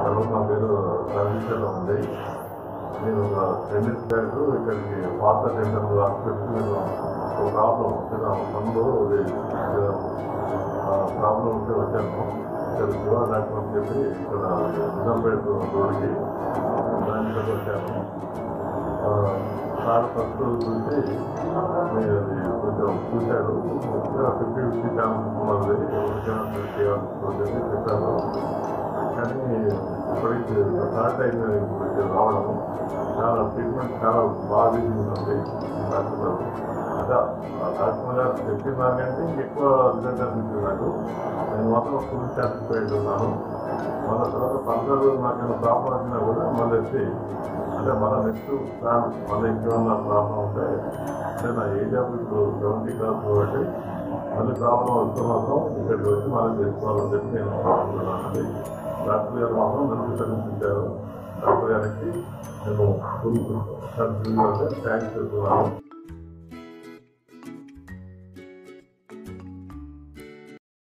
hello నా పేరు రవిచంద్ర ఉంది నేను రెండు బ్యాగ్ ఇక్కడికి పాత సెంటర్ హాస్పిటల్ నేను ఒక ప్రాబ్లం వచ్చిన ముందు ప్రాబ్లం ఉంటే వచ్చాను ఇక్కడ శివ డాక్టర్ అని చెప్పి ఇక్కడ నిజాంపేట రోడ్కి దానికి వచ్చాను ఆ, సార్ ఫస్ట్ చూసి మీరు అది కొంచెం చూశాడు ఫిఫ్టీ ఫిఫ్టీ ఛాన్స్ ఉన్నది ఎవరికైనా చేయాల్సి చెప్పారు కానీ ఇప్పటికి స్టార్ట్ అయిన ఇప్పటికి రావడం చాలా ట్రీట్మెంట్ చాలా బాగా ఉంది డాక్టర్ గారు అదే ఆ డాక్టర్ గారు చెప్పిన దానికంటే ఇంకెక్కువ రిజల్ట్ అనిపించింది నాకు నేను మాత్రం ఫుల్ సాటిస్ఫైడ్ ఉన్నాను మళ్ళీ తర్వాత ఫర్దర్ నాకేమైనా ప్రాబ్లం వచ్చినా కూడా మళ్ళీ వచ్చి అంటే మన నెక్స్ట్ ప్లాన్ మళ్ళీ ఇంకేమన్నా ప్రాబ్లం ఉంటే అంటే నా ఏజ్ ఆఫ్ ఇప్పుడు సెవెంటీ క్లాస్ కాబట్టి మళ్ళీ ప్రాబ్లం వస్తే మాత్రం ఇక్కడికి వచ్చి మళ్ళీ చేసుకోవాలని చెప్పి నేను అనుకుంటున్నానండి డాక్టర్ గారు మాత్రం నన్ను సర్వీస్ డాక్టర్ గారికి నేను ఫుల్ థ్యాంక్స్ చెప్తున్నాను